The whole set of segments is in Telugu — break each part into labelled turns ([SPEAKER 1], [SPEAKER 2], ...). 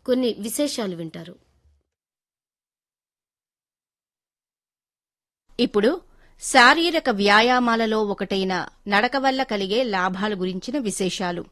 [SPEAKER 1] కొన్ని విశేషాలు వింటారు
[SPEAKER 2] ఇప్పుడు శారీరక వ్యాయామాలలో ఒకటైన నడక వల్ల కలిగే లాభాల గురించిన విశేషాలు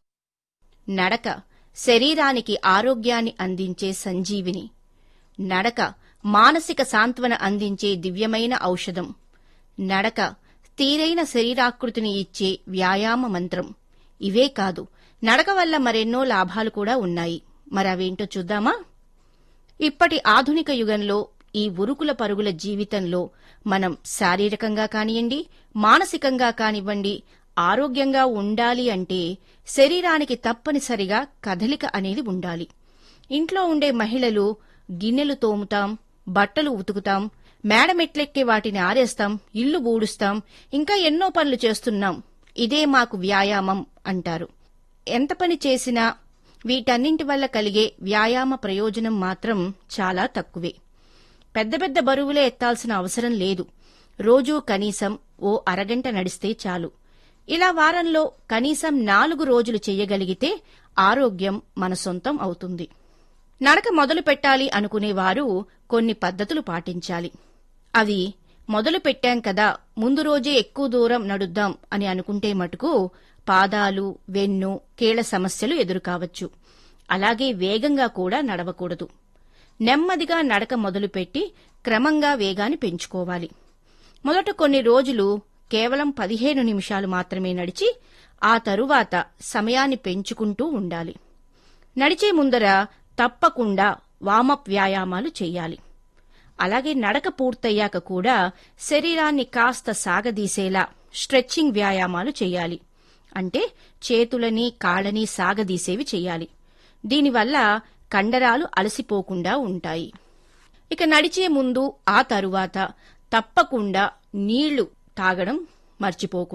[SPEAKER 2] నడక శరీరానికి ఆరోగ్యాన్ని అందించే సంజీవిని నడక మానసిక సాంత్వన అందించే దివ్యమైన ఔషధం నడక తీరైన శరీరాకృతిని ఇచ్చే వ్యాయామ మంత్రం ఇవే కాదు నడక వల్ల మరెన్నో లాభాలు కూడా ఉన్నాయి మరవేంటో చూద్దామా ఇప్పటి ఆధునిక యుగంలో ఈ ఉరుకుల పరుగుల జీవితంలో మనం శారీరకంగా కానివ్వండి మానసికంగా కానివ్వండి ఆరోగ్యంగా ఉండాలి అంటే శరీరానికి తప్పనిసరిగా కదలిక అనేది ఉండాలి ఇంట్లో ఉండే మహిళలు గిన్నెలు తోముతాం బట్టలు ఉతుకుతాం మేడమెట్లెక్కి వాటిని ఆరేస్తాం ఇల్లు బూడుస్తాం ఇంకా ఎన్నో పనులు చేస్తున్నాం ఇదే మాకు వ్యాయామం అంటారు ఎంత పని చేసినా వీటన్నింటి వల్ల కలిగే వ్యాయామ ప్రయోజనం మాత్రం చాలా తక్కువే పెద్ద పెద్ద బరువులే ఎత్తాల్సిన అవసరం లేదు రోజూ కనీసం ఓ అరగంట నడిస్తే చాలు ఇలా వారంలో కనీసం నాలుగు రోజులు చెయ్యగలిగితే ఆరోగ్యం మన సొంతం అవుతుంది నడక మొదలు పెట్టాలి అనుకునేవారు కొన్ని పద్ధతులు పాటించాలి అవి మొదలు పెట్టాం కదా ముందు రోజే ఎక్కువ దూరం నడుద్దాం అని అనుకుంటే మటుకు పాదాలు వెన్ను కీళ్ల సమస్యలు ఎదురుకావచ్చు అలాగే వేగంగా కూడా నడవకూడదు నెమ్మదిగా నడక మొదలుపెట్టి క్రమంగా వేగాన్ని పెంచుకోవాలి మొదట కొన్ని రోజులు కేవలం పదిహేను నిమిషాలు మాత్రమే నడిచి ఆ తరువాత సమయాన్ని పెంచుకుంటూ ఉండాలి నడిచే ముందర తప్పకుండా వామప్ వ్యాయామాలు చేయాలి అలాగే నడక పూర్తయ్యాక కూడా శరీరాన్ని కాస్త సాగదీసేలా స్ట్రెచ్చింగ్ వ్యాయామాలు చేయాలి అంటే చేతులని కాళ్ళని సాగదీసేవి చేయాలి దీనివల్ల కండరాలు అలసిపోకుండా ఉంటాయి ఇక నడిచే ముందు ఆ తరువాత తప్పకుండా నీళ్లు తాగడం మర్చిపోకూడదు